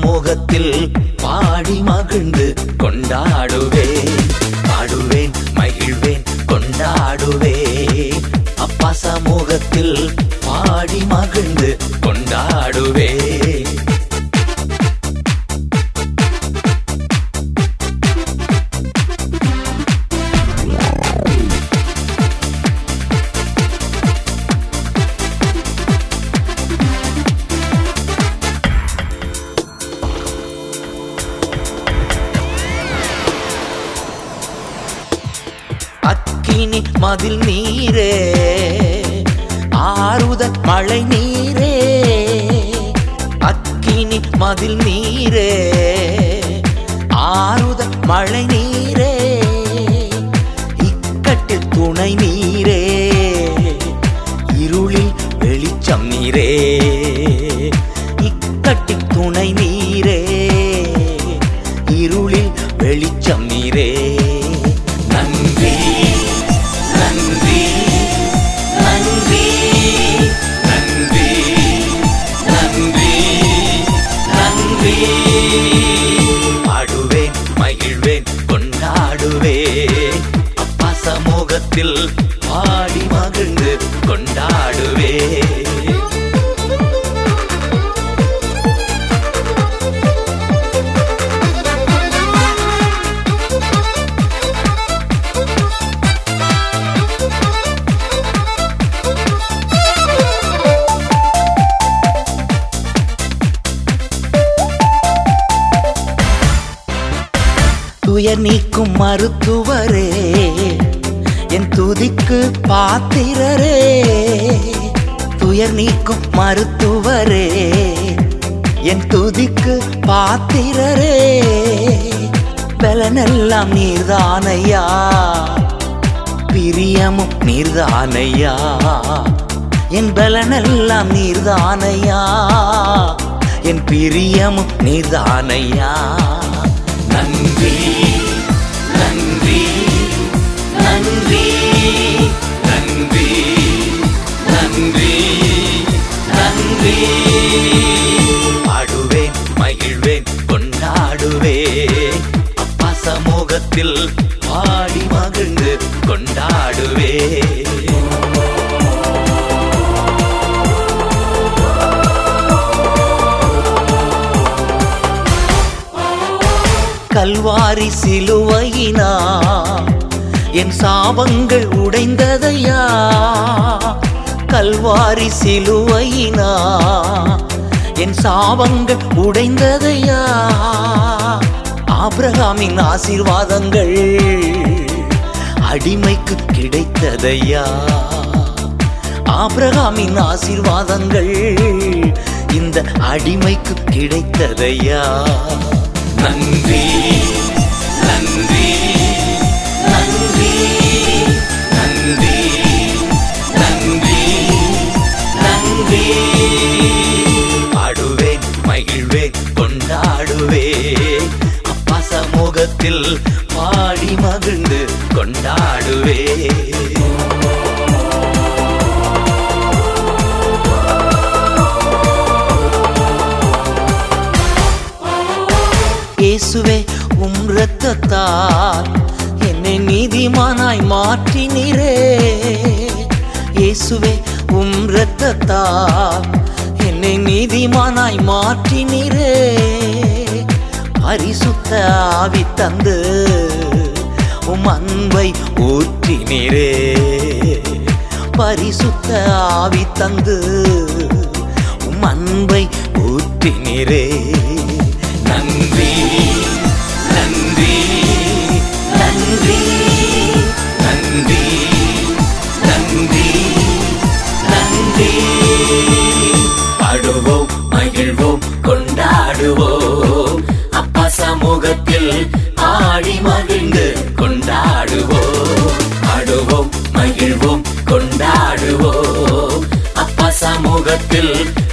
சமூகத்தில் பாடி மகிழ்ந்து கொண்டாடுவேன் பாடுவேன் மகிழ்வேன் கொண்டாடுவேன் அப்பா சமூகத்தில் பாடி மகிழ்ந்து கொண்டாடுவேன் அக்கினி மதில் நீரே ஆறுதல் மழை நீரே அக்கினி மதில் நீரே ஆறுதல் மழை நீரே இக்கட்டில் துணை நீரே இருளில் வெளிச்சம் நீரே இக்கட்டில் துணை நீரே இருளில் வெளிச்சம் நீரே நன்றி நன்றி நன்றி நன்றி நன்றி நன்றி பாடுவேன் மகிழ்வேன் கொண்டாடுவேன் அப்பா சமூகத்தில் பாடி மகிழ்ந்து கொண்டாடுவேன் துயர் நீக்கும் மருத்துவரே என் துதிக்கு பாத்திரரே துயர் நீக்கும் மருத்துவரே என் துதிக்கு பாத்திரரே பலனெல்லாம் நீர்தானையா பிரியமும் நீர்தானையா என் பலனெல்லாம் நீர்தானையா என் பிரியமும் நீர்தானையா நன்றி நன்றி நன்றி நன்றி நன்றி நன்றி பாடுவேன் மகிழ்வேன் கொண்டாடுவேன் அப்பா சமூகத்தில் பாடி மகிழ்ந்து கொண்டாடுவேன் கல்வாரி சிலுவையினா என் சாபங்கள் உடைந்ததையா கல்வாரி சிலுவையினா என் சாபங்கள் உடைந்ததையா ஆபிரகாமின் ஆசீர்வாதங்கள் அடிமைக்கு கிடைத்ததையா ஆபிரகாமின் ஆசீர்வாதங்கள் இந்த அடிமைக்கு கிடைத்ததையா நன்றி நன்றி நன்றி நன்றி நன்றி நன்றி பாடுவேன் மகிழ்வேன் கொண்டாடுவேன் அப்பா சமூகத்தில் பாடி மகிழ்ந்து கொண்டாடுவேன் இயேசுவே உம் இரத்தத்தால் என்னை நீதிமானாய் மாற்றினீரே இயேசுவே உம் இரத்தத்தால் என்னை நீதிமானாய் மாற்றினீரே பரிசுத்த ஆவி தந்து உம் அன்பை ஊற்றினீரே பரிசுத்த ஆவி தந்து உம் அன்பை ஊற்றினீரே நன்றி நன்றி நன்றி நன்றி நன்றி நன்றி பாடுவோம் மகிழ்வோம் கொண்டாடுவோம் அப்பா சமூகத்தில் ஆடி மகிழ்ந்து கொண்டாடுவோம் பாடுவோம் மகிழ்வோம் கொண்டாடுவோம் அப்பா சமூகத்தில்